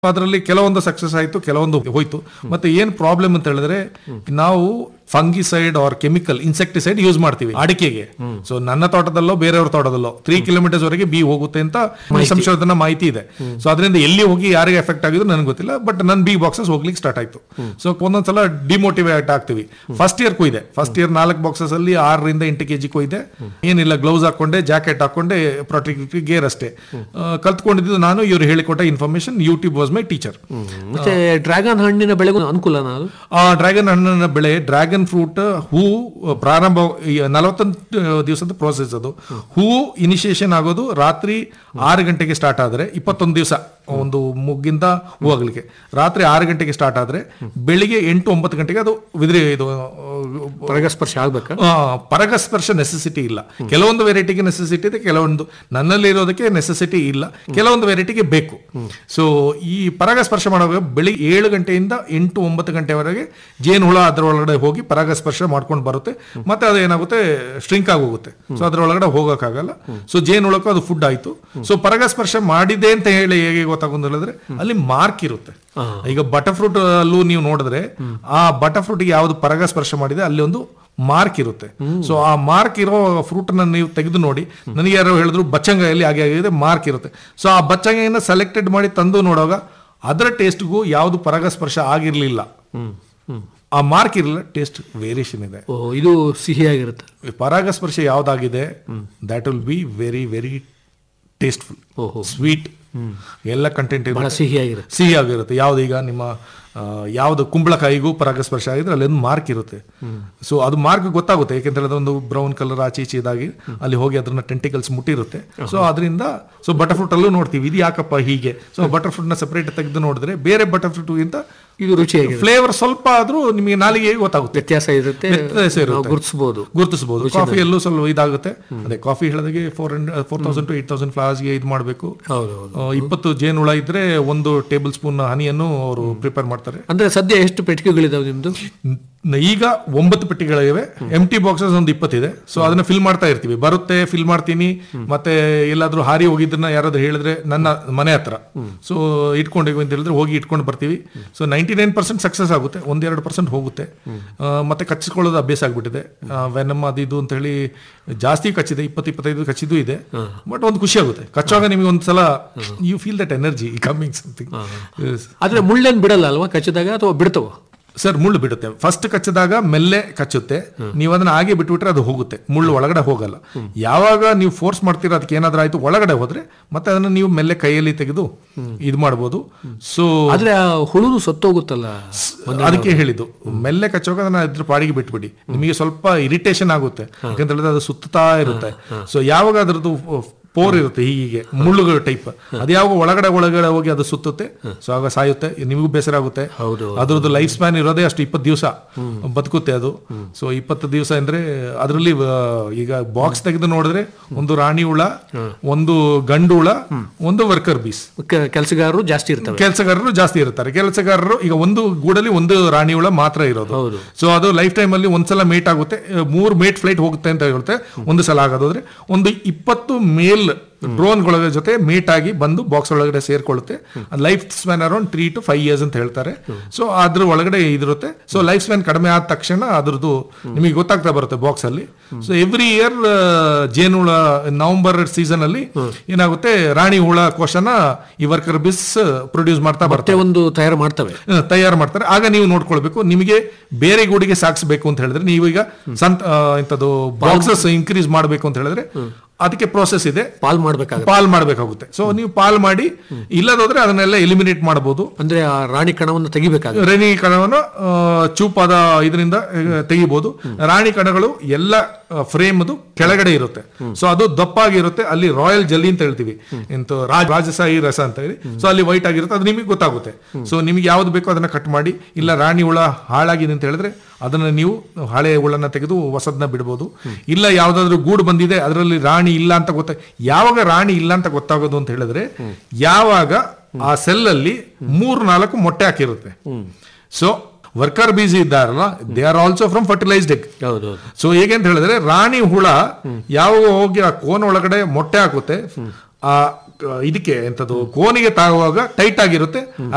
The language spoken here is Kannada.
ಅದರಲ್ಲಿ ಕೆಲವೊಂದು ಸಕ್ಸಸ್ ಆಯ್ತು ಕೆಲವೊಂದು ಹೋಯ್ತು ಮತ್ತೆ ಏನ್ ಪ್ರಾಬ್ಲಮ್ ಅಂತ ಹೇಳಿದ್ರೆ ನಾವು fungicide or chemical insecticide use ಮಾಡ್ತೀವಿ ಅಡಿಕೆಗೆ ಸೊ ನನ್ನ ತೋಟದಲ್ಲೋ ಬೇರೆಯವ್ರ ತೋಟದಲ್ಲೋ ತ್ರೀ ಕಿಲೋಮೀಟರ್ಸ್ ವರೆಗೆ ಬಿ ಹೋಗುತ್ತೆ ಅಂತ ಸಂಶೋಧನಾ ಮಾಹಿತಿ ಇದೆ ಸೊ ಅದರಿಂದ ಎಲ್ಲಿ ಹೋಗಿ ಯಾರಿಗೆ ಎಫೆಕ್ಟ್ ಆಗಿದ್ರು ನನಗೆ ಗೊತ್ತಿಲ್ಲ ಬಟ್ ನನ್ನ ಬಿ ಬಾಕ್ಸಸ್ ಹೋಗ್ಲಿಕ್ಕೆ ಸ್ಟಾರ್ಟ್ ಆಯ್ತು ಸೊ ಒಂದೊಂದ್ಸಲ ಡಿಮೋಟಿವೇಟ್ ಆಗ್ತೀವಿ ಫಸ್ಟ್ ಇಯರ್ ಕೊಯ್ದೆ ಫಸ್ಟ್ ಇಯರ್ ನಾಲ್ಕು ಬಾಕ್ಸಸ್ ಅಲ್ಲಿ ಆರರಿಂದ ಎಂಟು ಕೆಜಿ ಕೊಯ್ದೆ ಏನಿಲ್ಲ ಗ್ಲೌಸ್ ಹಾಕೊಂಡೆ ಜಾಕೆಟ್ ಹಾಕೊಂಡೆ ಪ್ರೊಟೆಕ್ಟಿವ್ ಗೇರ್ ಅಷ್ಟೇ ಆ, ಕಲ್ತ್ಕೊಂಡಿದ್ದು ನಾನು ಇವ್ರು ಹೇಳಿಕೊಟ್ಟ information YouTube was my teacher ಮತ್ತೆ ಡ್ರ್ಯಾಗನ್ ಹಣ್ಣಿನ ಬೆಳೆಗೂ ಅನುಕೂಲನಾ ಅದು ಆ ಡ್ರ್ಯಾಗನ್ ಹಣ್ಣಿನ ಬೆಳೆ ಡ್ರ್ಯಾಗನ್ ಫ್ರೂಟ್ ಹೂ ಪ್ರಾರಂಭ ನಲವತ್ತೊಂದು ದಿವಸದ ಪ್ರೋಸೆಸ್ ಅದು ಹೂ ಇನಿಷಿಯೇಷನ್ ಆಗೋದು ರಾತ್ರಿ ಆರು ಗಂಟೆಗೆ ಸ್ಟಾರ್ಟ್ ಆದರೆ ಇಪ್ಪತ್ತೊಂದು ದಿವಸ ಒಂದು ಮುಗ್ಗಿಂದ ಹೂ ಆಗ್ಲಿಕ್ಕೆ ರಾತ್ರಿ ಆರು ಗಂಟೆಗೆ ಸ್ಟಾರ್ಟ್ ಆದ್ರೆ ಬೆಳಿಗ್ಗೆ ಎಂಟು ಒಂಬತ್ತು ಗಂಟೆಗೆ ಅದು ವಿದ್ರಿ ಇದು ಪರಾಗಸ್ಪರ್ಶ ಆಗ್ಬೇಕಾ ಆ, ಪರಾಗಸ್ಪರ್ಶ ನೆಸೆಸಿಟಿ ಇಲ್ಲ ಕೆಲವೊಂದು ವೆರೈಟಿಗೆ ನೆಸೆಸಿಟಿ ಇದೆ ಕೆಲವೊಂದು ನನ್ನಲ್ಲಿ ಇರೋದಕ್ಕೆ ನೆಸೆಸಿಟಿ ಇಲ್ಲ ಕೆಲವೊಂದು ವೆರೈಟಿಗೆ ಬೇಕು ಸೊ ಈ ಪರಾಗಸ್ಪರ್ಶ ಮಾಡುವಾಗ ಬೆಳಿಗ್ಗೆ ಏಳು ಗಂಟೆಯಿಂದ ಎಂಟು ಒಂಬತ್ತು ಗಂಟೆವರೆಗೆ ಜೇನುಹುಳ ಅದರೊಳಗಡೆ ಹೋಗಿ ಪರಾಗಸ್ಪರ್ಶ ಮಾಡ್ಕೊಂಡು ಬರುತ್ತೆ ಮತ್ತೆ ಅದು ಏನಾಗುತ್ತೆ ಸ್ಟ್ರಿಂಕ್ ಆಗಿ ಹೋಗುತ್ತೆ ಸೊ ಅದರೊಳಗಡೆ ಹೋಗೋಕ್ಕಾಗಲ್ಲ ಸೊ ಜೇನುಹುಳಕ್ಕೂ ಅದು ಫುಡ್ ಆಯ್ತು ಸೊ ಪರಾಗಸ್ಪರ್ಶ ಮಾಡಿದೆ ಅಂತ ಹೇಳಿ ಹೇಗೆ ಗೊತ್ತಾಗೋದು ಹೇಳಿದ್ರೆ ಅಲ್ಲಿ ಮಾರ್ಕ್ ಇರುತ್ತೆ ಈಗ ಬಟರ್ ಫ್ರೂಟ್ ಅಲ್ಲೂ ನೀವು ನೋಡಿದ್ರೆ ಆ ಬಟರ್ ಫ್ರೂಟ್ ಯಾವ್ದು ಪರಾಗಸ್ಪರ್ಶ ಮಾಡಿದೆ ಅಲ್ಲಿ ಒಂದು ಮಾರ್ಕ್ ಇರುತ್ತೆ ಸೊ ಆ ಮಾರ್ಕ್ ಇರೋ ಫ್ರೂಟ್ ನೀವು ತೆಗೆದು ನೋಡಿ ನನಗೆ ಯಾರೋ ಹೇಳಿದ್ರು ಬಚ್ಚಂಗಾಯಲ್ಲಿ ಹಾಗೆ ಆಗಿದೆ ಮಾರ್ಕ್ ಇರುತ್ತೆ ಸೊ ಆ ಬಚ್ಚಂಗಾಯಿನ ಸೆಲೆಕ್ಟೆಡ್ ಮಾಡಿ ತಂದು ನೋಡುವಾಗ ಅದರ ಟೇಸ್ಟ್ಗೂ ಯಾವುದು ಪರಾಗಸ್ಪರ್ಶ ಆಗಿರ್ಲಿಲ್ಲ ಹ್ಮ್ ಹ್ಮ್ ಆ ಮಾರ್ಕ್ ಇರಲಿಲ್ಲ ಟೇಸ್ಟ್ ವೇರಿಯೇಷನ್ ಇದೆ ಓ ಇದು ಸಿಹಿಯಾಗಿರುತ್ತೆ ಪರಾಗಸ್ಪರ್ಶ ಯಾವ್ದಾಗಿದೆ that will be very very tasteful ಓಹೋ ಸ್ವೀಟ್ ಎಲ್ಲ ಕಂಟೆಂಟ್ ಬಹಳ ಸಿಹಿಯಾಗಿರುತ್ತೆ ಸಿಹಿ ಆಗಿರುತ್ತೆ ಯಾವ್ದು ಈಗ ನಿಮ್ಮ ಆ, ಯಾವ್ದು ಕುಂಬಳಕಾಯಿಗೂ ಪರಾಗಸ್ಪರ್ಶ ಆಗಿದ್ರೆ ಅಲ್ಲಿ ಒಂದು ಮಾರ್ಕ್ ಇರುತ್ತೆ ಸೊ ಅದು ಮಾರ್ಕ್ ಗೊತ್ತಾಗುತ್ತೆ ಯಾಕೆಂದ್ರೆ ಅದೊಂದು ಬ್ರೌನ್ ಕಲರ್ ಆಚೆ ಈಚೆ ಇದಾಗಿ ಅಲ್ಲಿ ಹೋಗಿ ಅದನ್ನ ಟೆಂಟಿಕಲ್ಸ್ ಮುಟ್ಟಿರುತ್ತೆ ಸೊ ಅದರಿಂದ ಸೊ ಬಟರ್ ಫ್ರೂಟ್ ಅಲ್ಲೂ ನೋಡ್ತೀವಿ ಇದು ಯಾಕಪ್ಪ ಹೀಗೆ ಸೊ ಬಟರ್ ಫ್ರೂಟ್ ನ ಸೆಪರೇಟ್ ತೆಗೆದು ನೋಡಿದ್ರೆ ಬೇರೆ ಬಟರ್ ಫ್ರೂಟ್ ಗಿಂತ ಇದು ರುಚಿಯಾಗಿರುತ್ತೆ ಫ್ಲೇವರ್ ಸ್ವಲ್ಪ ಆದ್ರೂ ನಿಮಗೆ ನಾಲಿಗೆ ಗೊತ್ತಾಗುತ್ತೆ ವ್ಯತ್ಯಾಸ ಇರುತ್ತೆ ವ್ಯತ್ಯಾಸ ನಾವು ಇರುತ್ತೆ. ಗುರುತಿಸಬಹುದು ಗುರುತಿಸಬಹುದು ಕಾಫಿಯಲ್ಲೂ ಸ್ವಲ್ಪ ಇದಾಗುತ್ತೆ ಅದೇ ಕಾಫಿ ಹೇಳಿದಾಗೆ four hundred four thousand to eight thousand ಫ್ಲವರ್ಸ್ಗೆ ಇದು ಮಾಡಬೇಕು ಹೌದು ಹೌದು ಇಪ್ಪತ್ತು ಜೇನುಹುಳ ಇದ್ರೆ ಒಂದು ಟೇಬಲ್ ಸ್ಪೂನ್ ಹನಿಯನ್ನು ಅವರು ಪ್ರಿಪೇರ್ ಮಾಡ್ತಾರೆ ಅಂದ್ರೆ ಸದ್ಯ ಎಷ್ಟು ಪೆಟ್ಟಿಗೆಗಳಿದಾವೆ ನಿಮ್ದು ನ- ಈಗ ಒಂಬತ್ತು ಪೆಟ್ಟಿಗಳಿವೆ ಎಂ ಟಿ ಬಾಕ್ಸಸ್ ಒಂದು ಇಪ್ಪತ್ತಿದೆ ಸೊ ಅದನ್ನ ಫಿಲ್ ಮಾಡ್ತಾ ಇರ್ತೀವಿ ಬರುತ್ತೆ ಫಿಲ್ ಮಾಡ್ತೀನಿ ಮತ್ತೆ ಎಲ್ಲಾದ್ರೂ ಹಾರಿ ಹೋಗಿದ್ದನ್ನ ಯಾರಾದ್ರೂ ಹೇಳಿದ್ರೆ ನನ್ನ ಮನೆ ಹತ್ರ ಸೊ ಇಟ್ಕೊಂಡಿವಿ ಅಂತ ಹೇಳಿದ್ರೆ ಹೋಗಿ ಇಟ್ಕೊಂಡು ಬರ್ತೀವಿ so ninety nine percent success ಆಗುತ್ತೆ ಒಂದೆರಡು ಪರ್ಸೆಂಟ್ ಹೋಗುತ್ತೆ ಆ, ಮತ್ತೆ ಕಚ್ಚಿಕೊಳ್ಳೋದು ಅಭ್ಯಾಸ ಆಗ್ಬಿಟ್ಟಿದೆ ವೆನಮ್ ಅದು ಇದು ಅಂತ ಹೇಳಿ ಜಾಸ್ತಿ ಕಚ್ಚಿದೆ ಇಪ್ಪತ್ತು ಇಪ್ಪತ್ತೈದು ಕಚ್ಚಿದ್ದು ಇದೆ ಬಟ್ ಒಂದು ಖುಷಿ ಆಗುತ್ತೆ ಕಚ್ಚುವಾಗ ನಿಮಗೆ ಒಂದ್ಸಲ you feel that energy coming something ಆದ್ರೆ ಮುಳ್ಳೇನ್ ಬಿಡಲ್ಲ ಅಲ್ವಾ ಕಚ್ಚಿದಾಗ ಅಥವಾ ಬಿಡ್ತವ ಸರ್ ಮುಳ್ಳು ಬಿಡುತ್ತೆ ಫಸ್ಟ್ ಕಚ್ಚಿದಾಗ ಮೆಲ್ಲೆ ಕಚ್ಚುತ್ತೆ ನೀವು ಅದನ್ನ ಹಾಗೆ ಬಿಟ್ಬಿಟ್ರೆ ಅದು ಹೋಗುತ್ತೆ ಮುಳ್ಳು ಒಳಗಡೆ ಹೋಗಲ್ಲ ಯಾವಾಗ ನೀವು ಫೋರ್ಸ್ ಮಾಡ್ತೀರಾ ಅದಕ್ಕೆ ಏನಾದ್ರೂ ಆಯ್ತು ಒಳಗಡೆ ಹೋದ್ರೆ ಮತ್ತೆ ಅದನ್ನ ನೀವು ಮೆಲ್ಲೆ ಕೈಯಲ್ಲಿ ತೆಗೆದು ಇದು ಮಾಡ್ಬೋದು ಸೊ ಆದ್ರೆ ಆ ಹುಳುನು ಸತ್ತೋಗುತ್ತಲ್ಲ ಅದಕ್ಕೆ ಹೇಳಿದ್ದು ಮೆಲ್ಲೆ ಕಚ್ಚೋವಾಗ ಅದನ್ನ ಇದ್ರ ಪಾಡಿಗೆ ಬಿಟ್ಬಿಡಿ ನಿಮಗೆ ಸ್ವಲ್ಪ ಇರಿಟೇಷನ್ ಆಗುತ್ತೆ ಯಾಕಂತ ಹೇಳಿದ್ರೆ ಅದು ಸುತ್ತಾ ಇರುತ್ತೆ ಸೊ ಯಾವಾಗ ಅದರದ್ದು ಪೋರ್ ಇರುತ್ತೆ ಹೀಗೆ ಮುಳ್ಳುಗಳ ಟೈಪ್ ಅದು ಯಾವಾಗ ಒಳಗಡೆ ಒಳಗಡೆ ಹೋಗಿ ಅದು ಸುತ್ತುತ್ತೆ ಸೊ ಆಗ ಸಾಯುತ್ತೆ ನಿಮಗೂ ಬೇಸರ ಆಗುತ್ತೆ ಹೌದು. ಅದ್ರದ್ದು ಲೈಫ್ ಸ್ಪ್ಯಾನ್ ಇರೋದೇ ಅಷ್ಟು ಇಪ್ಪತ್ತು ದಿವಸ ಬದುಕುತ್ತೆ ಅದು ಸೊ ಇಪ್ಪತ್ತು ದಿವಸ ಅಂದ್ರೆ ಅದರಲ್ಲಿ ಈಗ ಬಾಕ್ಸ್ ತೆಗೆದು ನೋಡಿದ್ರೆ ಒಂದು ರಾಣಿ ಹುಳ ಒಂದು ಗಂಡು ಹುಳ ಒಂದು ವರ್ಕರ್ ಬೀಸ್ ಕೆ- ಕೆಲಸಗಾರರು ಜಾಸ್ತಿ ಇರ್ತವೆ ಕೆಲಸಗಾರರು ಜಾಸ್ತಿ ಇರ್ತಾರೆ ಕೆಲಸಗಾರರು ಈಗ ಒಂದು ಗೂಡಲ್ಲಿ ಒಂದು ರಾಣಿ ಹುಳ ಮಾತ್ರ ಇರೋದು ಹೌದು. ಸೊ ಅದು ಲೈಫ್ ಟೈಮ್ ಅಲ್ಲಿ ಒಂದ್ಸಲ ಮೇಟ್ ಆಗುತ್ತೆ ಅಹ್, ಮೂರ್ ಮೇಟ್ ಫ್ಲೈಟ್ ಹೋಗುತ್ತೆ ಅಂತ ಹೇಳುತ್ತೆ ಒಂದು ಸಲ ಆಗೋದಾದ್ರೆ ಒಂದು ಇಪ್ಪತ್ತು ಮೇಲ್ ಡ್ರೋನ್ಗಳ ಜೊತೆ ಮೇಟ್ ಆಗಿ ಬಂದು ಬಾಕ್ಸ್ ಒಳಗಡೆ ಸೇರ್ಕೊಳ್ಳುತ್ತೆ life span around three to five years ಅಂತ ಹೇಳ್ತಾರೆ ಸೊ ಅದ್ರ ಒಳಗಡೆ ಇದಿರುತ್ತೆ ಸೊ ಲೈಫ್ ಸ್ಪ್ಯಾನ್ ಕಡಿಮೆ ಆದ ತಕ್ಷಣ ಅದ್ರದ್ದು ನಿಮಗೆ ಗೊತ್ತಾಗ್ತಾ ಬರುತ್ತೆ ಬಾಕ್ಸ್ ಅಲ್ಲಿ ಸೊ ಎವ್ರಿ ಇಯರ್ ಜೇನುಹುಳ ನವೆಂಬರ್ ಸೀಸನ್ ಅಲ್ಲಿ ಏನಾಗುತ್ತೆ ರಾಣಿ ಹುಳ ಕೋಶನ ಈ ವರ್ಕರ್ ಬಿಸ್ ಪ್ರೊಡ್ಯೂಸ್ ಮಾಡ್ತಾ ಬರ್ತಾರೆ ಮತ್ತೆ ಒಂದು ತಯಾರು ಮಾಡ್ತವೆ ಆ, ತಯಾರು ಮಾಡ್ತಾರೆ ಆಗ ನೀವು ನೋಡ್ಕೊಳ್ಬೇಕು ನಿಮಗೆ ಬೇರೆ ಗೂಡಿಗೆ ಸಾಗಿಸ್ಬೇಕು ಅಂತ ಹೇಳಿದ್ರೆ ನೀವೀಗ ಸಂತ ಆ, ಇಂಥದ್ದು ಬಾಕ್ಸಸ್ ಇನ್ಕ್ರೀಸ್ ಮಾಡಬೇಕು ಅಂತ ಹೇಳಿದ್ರೆ ಅದಕ್ಕೆ ಪ್ರೋಸೆಸ್ ಇದೆ ಪಾಲ್ ಮಾಡ್ಬೇಕಾಗುತ್ತೆ ಪಾಲ್ ಮಾಡಬೇಕಾಗುತ್ತೆ ಸೊ ನೀವು ಪಾಲ್ ಮಾಡಿ ಇಲ್ಲದೋದ್ರೆ ಅದನ್ನೆಲ್ಲ ಎಲಿಮಿನೇಟ್ ಮಾಡಬಹುದು ಅಂದ್ರೆ ಆ ರಾಣಿ ಕಣವನ್ನು ತೆಗಿಬೇಕಾಗುತ್ತೆ ರೇಣಿ ಕಣವನ್ನು ಆ, ಚೂಪಾದ ಇದರಿಂದ ಆ, ತೆಗಿಬಹುದು ರಾಣಿ ಕಣಗಳು ಎಲ್ಲ ಫ್ರೇಮ್ದು ಕೆಳಗಡೆ ಇರುತ್ತೆ ಸೊ ಅದು ದಪ್ಪಾಗಿರುತ್ತೆ ಅಲ್ಲಿ ರಾಯಲ್ ಜಲ್ಲಿ ಅಂತ ಹೇಳ್ತೀವಿ ಎಂತ ರಾಜ ರಾಜಸಾಹಿ ರಸ ಅಂತ ಹೇಳಿ ಸೊ ಅಲ್ಲಿ ವೈಟ್ ಆಗಿರುತ್ತೆ ಅದು ನಿಮಗೆ ಗೊತ್ತಾಗುತ್ತೆ ಸೊ ನಿಮಗೆ ಯಾವ್ದು ಬೇಕೋ ಅದನ್ನ ಕಟ್ ಮಾಡಿ ಇಲ್ಲ ರಾಣಿ ಹುಳ ಹಾಳಾಗಿದೆ ಅಂತ ಹೇಳಿದ್ರೆ ಅದನ್ನ ನೀವು ಹಳೆ ಹುಳನ್ನ ತೆಗೆದು ಹೊಸದನ್ನ ಬಿಡ್ಬೋದು ಇಲ್ಲ ಯಾವ್ದಾದ್ರು ಗೂಡು ಬಂದಿದೆ ಅದರಲ್ಲಿ ರಾಣಿ ಇಲ್ಲ ಅಂತ ಗೊತ್ತ ಯಾವಾಗ ರಾಣಿ ಇಲ್ಲ ಅಂತ ಗೊತ್ತಾಗೋದು ಅಂತ ಹೇಳಿದ್ರೆ ಯಾವಾಗ ಆ ಸೆಲ್ ಅಲ್ಲಿ ಮೂರು ನಾಲ್ಕು ಮೊಟ್ಟೆ ಹಾಕಿರುತ್ತೆ ಸೊ ವರ್ಕರ್ ಬೀಸ್ ಇದ್ದಾರಲ್ಲ they are also from fertilised egg ಹೌದು ಹೌದು ಸೊ ಹೇಗೆ ಅಂತ ಹೇಳಿದ್ರೆ ರಾಣಿ ಹುಳ ಯಾವಾಗ ಹೋಗಿ ಆ ಕೋನ್ ಒಳಗಡೆ ಮೊಟ್ಟೆ ಹಾಕುತ್ತೆ ಆ ಆ, ಇದಕ್ಕೆ ಎಂತದ್ದು ಕೋನಿಗೆ ತಾಗುವಾಗ ಟೈಟ್ ಆಗಿರುತ್ತೆ